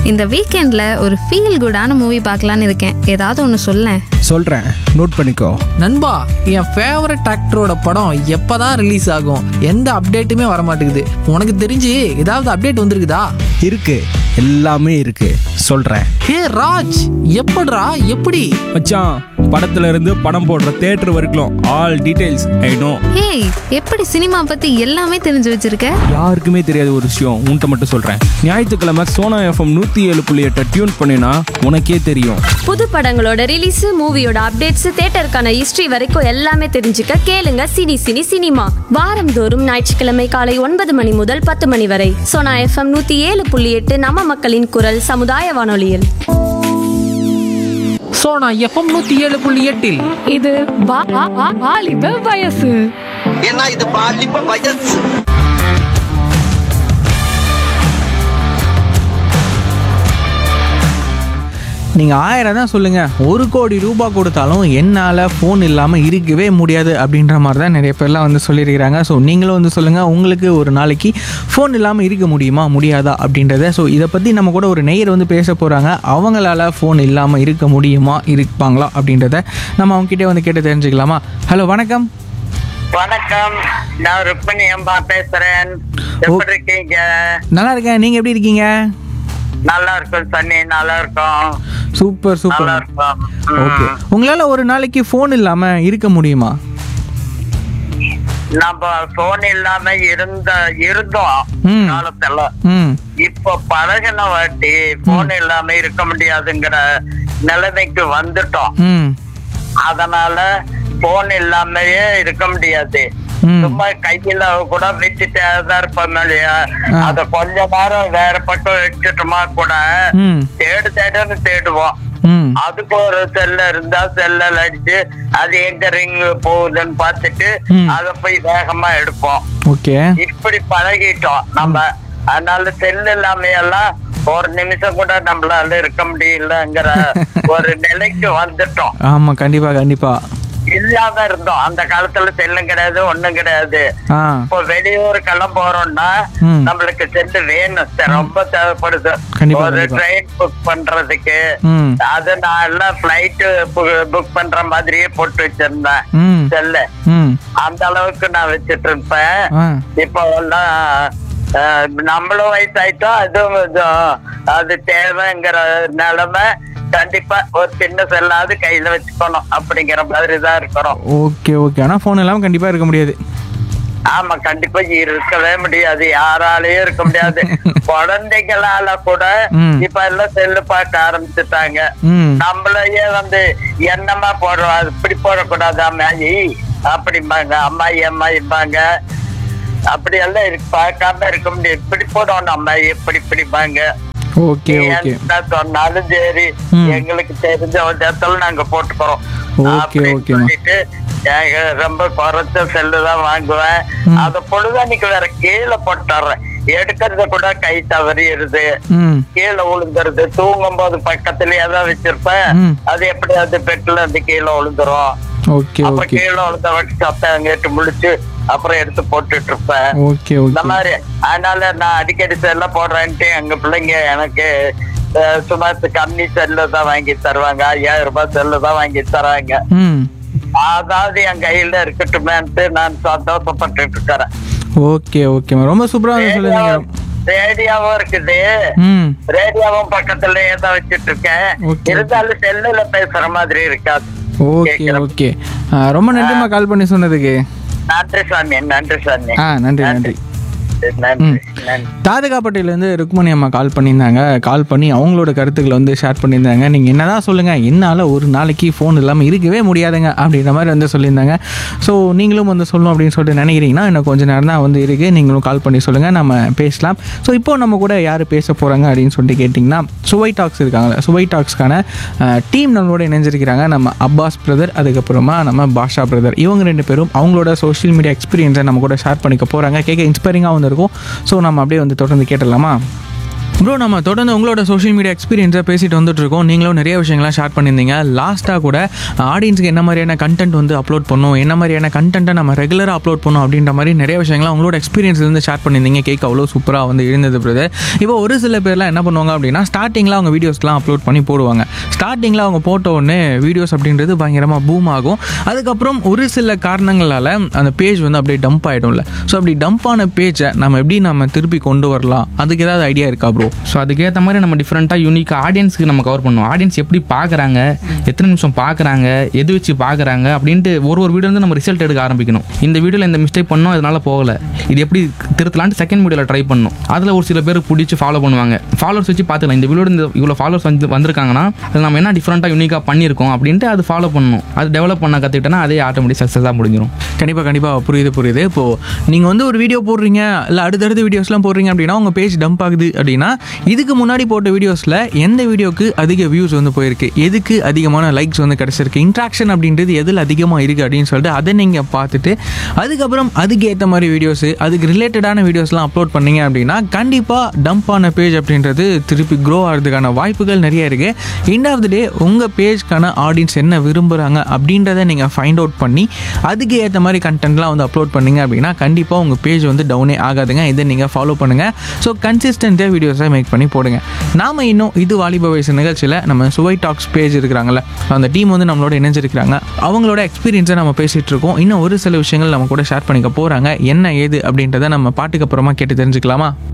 இந்த வீக்கெண்ட்ல ஒரு ஃபீல் குடான மூவி பார்க்கலான்னு இருக்கேன் ஏதாவது ஒன்று சொல்லேன் சொல்கிறேன் நோட் பண்ணிக்கோ நண்பா என் ஃபேவரட் ஆக்டரோட படம் எப்பதான் ரிலீஸ் ஆகும் எந்த அப்டேட்டுமே வர மாட்டேங்குது உனக்கு தெரிஞ்சு ஏதாவது அப்டேட் வந்திருக்குதா இருக்கு எல்லாமே இருக்கு சொல்கிறேன் ஹே ராஜ் எப்படிடா எப்படி மச்சான் படத்துல இருந்து படம் போடுற தேட்டர் வரைக்கும் all details I know hey எப்படி சினிமா பத்தி எல்லாமே தெரிஞ்சு வச்சிருக்க யாருக்குமே தெரியாத ஒரு விஷயம் உன்கிட்ட மட்டும் சொல்கிறேன் ஞாயிற்றுக்கிழமை சோனா எஃப்எம் நூற்றி ஏழு புள்ளி எட்டை டியூன் பண்ணினா உனக்கே தெரியும் புது படங்களோட ரிலீஸ் மூவியோட அப்டேட்ஸ் தேட்டருக்கான ஹிஸ்டரி வரைக்கும் எல்லாமே தெரிஞ்சுக்க கேளுங்க சினி சினி சினிமா வாரந்தோறும் ஞாயிற்றுக்கிழமை காலை ஒன்பது மணி முதல் பத்து மணி வரை சோனா எஃப்எம் நூத்தி ஏழு புள்ளி எட்டு நம்ம மக்களின் குரல் சமுதாய வானொலியில் ஸோ நான் எஃப்எம் நூற்றி ஏழு புள்ளி எட்டில் இது வா- வா- வா- வாலிப வயசு ஏன்னா இது பாலிப்ப வயசு நீங்கள் ஆயிரம் தான் சொல்லுங்கள் ஒரு கோடி ரூபாய் கொடுத்தாலும் என்னால் ஃபோன் இல்லாமல் இருக்கவே முடியாது அப்படின்ற மாதிரி தான் நிறைய பேர்லாம் வந்து சொல்லியிருக்கிறாங்க ஸோ நீங்களும் வந்து சொல்லுங்கள் உங்களுக்கு ஒரு நாளைக்கு ஃபோன் இல்லாமல் இருக்க முடியுமா முடியாதா அப்படின்றத ஸோ இதை பற்றி நம்ம கூட ஒரு நெய்யர் வந்து பேச போகிறாங்க அவங்களால ஃபோன் இல்லாமல் இருக்க முடியுமா இருப்பாங்களா அப்படின்றத நம்ம அவங்ககிட்ட வந்து கேட்டு தெரிஞ்சுக்கலாமா ஹலோ வணக்கம் வணக்கம் நான் ருக்மணி அம்பா பேசுறேன் எப்படி இருக்கீங்க நல்லா இருக்கேன் நீங்கள் எப்படி இருக்கீங்க நல்லா இருக்கும் சன்னி நல்லா இருக்கும் சூப்பர் நல்லா சூப்பர் இருக்கும் ஓகே ம். உங்களால் ஒரு நாளைக்கு ஃபோன் இல்லாமல் இருக்க முடியுமா நம்ம போன் இல்லாம இருந்த இருந்தோம் ம். காலத்துல ம் இப்ப பழகின வாட்டி போன் இல்லாம இருக்க முடியாதுங்கிற நிலைமைக்கு வந்துட்டோம் ம் அதனால போன் இல்லாமயே இருக்க முடியாது ம். சும்மா கையில கூட வச்சுட்டே தான் இருப்போம் இல்லையா ஆ. அத கொஞ்ச நேரம் வேற பக்கம் வச்சுட்டோமா கூட ம் தேடு தேடுன்னு தேடுவோம் ம் அதுக்கு ஒரு செல்ல இருந்தா செல்ல அடிச்சு அது எங்க ரிங் போகுதுன்னு பார்த்துட்டு ம். அத போய் வேகமா எடுப்போம் ஓகே இப்படி பழகிட்டோம் நம்ம அதனால செல் இல்லாம எல்லாம் ஒரு நிமிஷம் கூட நம்மளால இருக்க முடியலங்கிற ஒரு நிலைக்கு வந்துட்டோம் ஆமாம் கண்டிப்பாக கண்டிப்பாக இல்லாம இருந்தோம் அந்த காலத்துல செல்லும் கிடையாது ஒண்ணும் கிடையாது ஆ இப்போ வெளியூருக்கெல்லாம் போறோம்னா ம். நம்மளுக்கு செல்லு வேணும் சரி, ரொம்ப தேவைப்படுது கண்டிப்பா, ஒரு கண்டிப்பா. ட்ரெயின் புக் பண்றதுக்கு ம் அது நான் எல்லாம் பிளைட் புக் பண்ற மாதிரியே போட்டு வச்சிருந்தேன் ம் செல்ல ம் அந்த அளவுக்கு நான் வச்சிட்டு இருப்பேன் ஆ இப்போ எல்லாம் அஹ், நம்மளும் வயசாயிட்டோம் அதுவும் கொஞ்சம் அது தேவைங்கிற நிலைமை கண்டிப்பா ஒரு சின்ன செல்லாவது கையில வச்சுக்கணும் அப்படிங்கிற மாதிரி தான் இருக்கிறோம் ஓகே ஓகே ஆனால் ஃபோன் இல்லாமல் கண்டிப்பாக இருக்க முடியாது ஆமா கண்டிப்பா இருக்கவே முடியாது யாராலயும் இருக்க முடியாது குழந்தைகளால கூட ம். இப்ப எல்லாம் செல்லு பார்க்க ஆரம்பிச்சுட்டாங்க ம் நம்மளையே வந்து என்னமா போடுறோம் அது இப்படி போடக்கூடாது அம்மாயி அப்படிம்பாங்க அம்மாயி அம்மாயிம்பாங்க அப்படி எல்லாம் இருக்கு பார்க்காம இருக்க முடியாது இப்படி போடணும் அம்மாயி இப்படி இப்படிம்பாங்க ஓகே ஓகே என்ன சொன்னாலும் சரி ம். எங்களுக்கு தெரிஞ்ச இடத்துல நாங்க போட்டுக்கிறோம் ஓகே, அப்படின்னு ஓகேம்மா. சொல்லிட்டு ஏங்க, ரொம்ப குறைச்ச செல்லு தான் வாங்குவேன் ம். அத பொழுதன்னைக்கு வேற கீழே போட்டுறேன் எடுக்கிறது கூட கை தவறிடுது ம் கீழே விழுந்துருது தூங்கும் போது பக்கத்துலயே தான் வச்சிருப்பேன் ம். அது எப்படியாவது பெட்ல இருந்து கீழே விழுந்துரும் ஓகே அப்புறம் ஓகே கீழே விழுந்த வச்சு சத்தம் கேட்டு முடிச்சு அப்புறம் எடுத்து போட்டுட்டு இருப்பேன் ஓகே இந்த ஓகே மாதிரி அதனால நான் அடிக்கடி செல்ல போடுறேன்ட்டு எங்க பிள்ளைங்க எனக்கு அஹ், சும்மா கம்மி செல்லு தான் வாங்கி தருவாங்க ஐயாயிரம் ரூபாய் செல்லு தான் வாங்கி தராங்க ம் அதாவது என் கையில இருக்கட்டுமேன்ட்டு நான் சந்தோஷப்பட்டு இருக்கிறேன் ஓகே ஓகேம்மா ரொம்ப சூப்பராக வந்து சொல்லியிருந்தீங்க ரேடியோவும் இருக்குது ம் ரேடியோவும் பக்கத்துலயே தான் வச்சிட்டு இருக்கேன் Okay. இருந்தாலும் செல்லுல பேசுற மாதிரி இருக்காது ஓகே கேக்குறேன். ஓகே ஆ, ரொம்ப நன்றிம்மா கால் பண்ணி சொன்னதுக்கு நன்றி சாமி நன்றி சாமி ஆ நன்றி நன்றி நன்றி நன்றி தாதகாப்பட்டியிலேருந்து ருக்மணி அம்மா கால் பண்ணியிருந்தாங்க கால் பண்ணி அவங்களோட கருத்துக்களை வந்து ஷேர் பண்ணியிருந்தாங்க நீங்கள் என்னதான் சொல்லுங்கள் என்னால் ஒரு நாளைக்கு ஃபோன் இல்லாமல் இருக்கவே முடியாதுங்க அப்படின்ற மாதிரி வந்து சொல்லியிருந்தாங்க ஸோ நீங்களும் வந்து சொல்லணும் அப்படின்னு சொல்லிட்டு நினைக்கிறீங்கன்னா இன்னும் கொஞ்சம் நேரம் தான் வந்து இருக்குது நீங்களும் கால் பண்ணி சொல்லுங்கள் நம்ம பேசலாம் ஸோ இப்போ நம்ம கூட யார் பேச போகிறாங்க அப்படின்னு சொல்லிட்டு கேட்டிங்கன்னா சுவை டாக்ஸ் இருக்காங்களே சுவை டாக்ஸ்க்கான டீம் நம்மளோட இணைஞ்சிருக்கிறாங்க நம்ம அப்பாஸ் பிரதர் அதுக்கப்புறமா நம்ம பாஷா பிரதர் இவங்க ரெண்டு பேரும் அவங்களோட சோஷியல் மீடியா எக்ஸ்பீரியன்ஸை நம்ம கூட ஷேர் பண்ணிக்க போகிறாங்க கேட்க இன்ஸ்பைரிங்காக வந்து இருக்கும் ஸோ நம்ம அப்படியே வந்து தொடர்ந்து கேட்டுடலாமா ப்ரோ நம்ம தொடர்ந்து உங்களோட சோஷியல் மீடியா எக்ஸ்பீரியன்ஸை பேசிட்டு வந்துட்டு இருக்கோம் நீங்களும் நிறைய விஷயங்கள்லாம் ஷேர் பண்ணியிருந்தீங்க லாஸ்ட்டாக கூட ஆடியன்ஸ்க்கு என்ன மாதிரியான கண்டென்ட் வந்து அப்லோட் பண்ணும் என்ன மாதிரியான கண்டென்ட்டை நம்ம ரெகுலராக அப்லோட் பண்ணணும் அப்படின்ற மாதிரி நிறைய விஷயங்களை உங்களோட எக்ஸ்பீரியன்ஸ் இருந்து ஷேர் பண்ணியிருந்தீங்க கேக் அவ்வளோ சூப்பராக வந்து இருந்தது பிரதர் இப்போ ஒரு சில பேர்லாம் என்ன பண்ணுவாங்க அப்படின்னா ஸ்டார்டிங்கில் அவங்க வீடியோஸ்லாம் அப்லோட் பண்ணி போடுவாங்க ஸ்டார்டிங்கில் அவங்க போட்ட உடனே வீடியோஸ் அப்படின்றது பயங்கரமாக பூம் ஆகும் அதுக்கப்புறம் ஒரு சில காரணங்களால் அந்த பேஜ் வந்து அப்படியே டம்ப் ஆகிடும்ல ஸோ அப்படி டம்ப் ஆன பேஜை நம்ம எப்படி நம்ம திருப்பி கொண்டு வரலாம் அதுக்கு ஏதாவது ஐடியா இருக்கா ப்ரோ ஸோ அதுக்கேற்ற மாதிரி நம்ம டிஃப்ரெண்ட்டாக யூனிக்காக ஆடியன்ஸ்க்கு நம்ம கவர் பண்ணுவோம் ஆடியன்ஸ் எப்படி பார்க்குறாங்க எத்தனை நிமிஷம் பார்க்குறாங்க எது வச்சு பார்க்குறாங்க அப்படின்ட்டு ஒரு ஒரு வீடியோ வந்து நம்ம ரிசல்ட் எடுக்க ஆரம்பிக்கணும் இந்த வீடியோவில் இந்த மிஸ்டேக் பண்ணோம் அதனால போகலை இது எப்படி திருத்தலான்ட்டு செகண்ட் வீடியோவில் ட்ரை பண்ணணும் அதில் ஒரு சில பேர் பிடிச்சி ஃபாலோ பண்ணுவாங்க ஃபாலோவர்ஸ் வச்சு பார்த்துக்கலாம் இந்த வீடியோ இந்த இவ்வளோ ஃபாலோவர்ஸ் வந்து வந்திருக்காங்கன்னா அது நம்ம என்ன டிஃப்ரெண்ட்டாக யூனிக்காக பண்ணியிருக்கோம் அப்படின்ட்டு அது ஃபாலோ பண்ணணும் அது டெவலப் பண்ண கற்றுக்கிட்டோன்னா அதே ஆட்டோமேட்டிக் சக்ஸஸாக முடிஞ்சிடும் கண்டிப்பாக கண்டிப்பாக புரியுது புரியுது இப்போது நீங்கள் வந்து ஒரு வீடியோ போடுறீங்க இல்லை அடுத்தடுத்த வீடியோஸ்லாம் போடுறீங்க அப்படின்னா உங்கள் பேஜ் டம்ப் ஆகுது அப்படின்னா இதுக்கு முன்னாடி போட்ட வீடியோஸில் எந்த வீடியோக்கு அதிக வியூஸ் வந்து போயிருக்கு எதுக்கு அதிகமான லைக்ஸ் வந்து கிடச்சிருக்கு இன்ட்ராக்ஷன் அப்படின்றது எதில் அதிகமாக இருக்குது அப்படின்னு சொல்லிட்டு அதை நீங்கள் பார்த்துட்டு அதுக்கப்புறம் அதுக்கு ஏற்ற மாதிரி வீடியோஸு அதுக்கு ரிலேட்டடான வீடியோஸ்லாம் அப்லோட் பண்ணீங்க அப்படின்னா கண்டிப்பாக டம்ப் ஆன பேஜ் அப்படின்றது திருப்பி க்ரோ ஆகிறதுக்கான வாய்ப்புகள் நிறைய இருக்குது எண்ட் ஆஃப் த டே உங்கள் பேஜ்க்கான ஆடியன்ஸ் என்ன விரும்புகிறாங்க அப்படின்றத நீங்கள் ஃபைண்ட் அவுட் பண்ணி அதுக்கு ஏற்ற மாதிரி கண்டென்ட்லாம் வந்து அப்லோட் பண்ணீங்க அப்படின்னா கண்டிப்பாக உங்கள் பேஜ் வந்து டவுனே ஆகாதுங்க இதை நீங்கள் ஃபாலோ பண்ணுங்கள் ஸோ கன்சிஸ்டண்ட்டாக வீடியோஸை மேக் பண்ணி போடுங்க நாம் இன்னும் இது வாலிப வயசு நிகழ்ச்சியில் நம்ம சுவை டாக்ஸ் பேஜ் இருக்கிறாங்கல்ல அந்த டீம் வந்து நம்மளோட இணைஞ்சிருக்கிறாங்க அவங்களோட எக்ஸ்பீரியன்ஸை நம்ம பேசிகிட்டு இருக்கோம் இன்னும் ஒரு சில விஷயங்கள் நம்ம கூட ஷேர் பண்ணிக்க போகிறாங்க என்ன ஏது அப்படின்றத நம்ம பாட்டுக்கு அப்புறமா கேட்டு தெரிஞ்சுக்கலாமா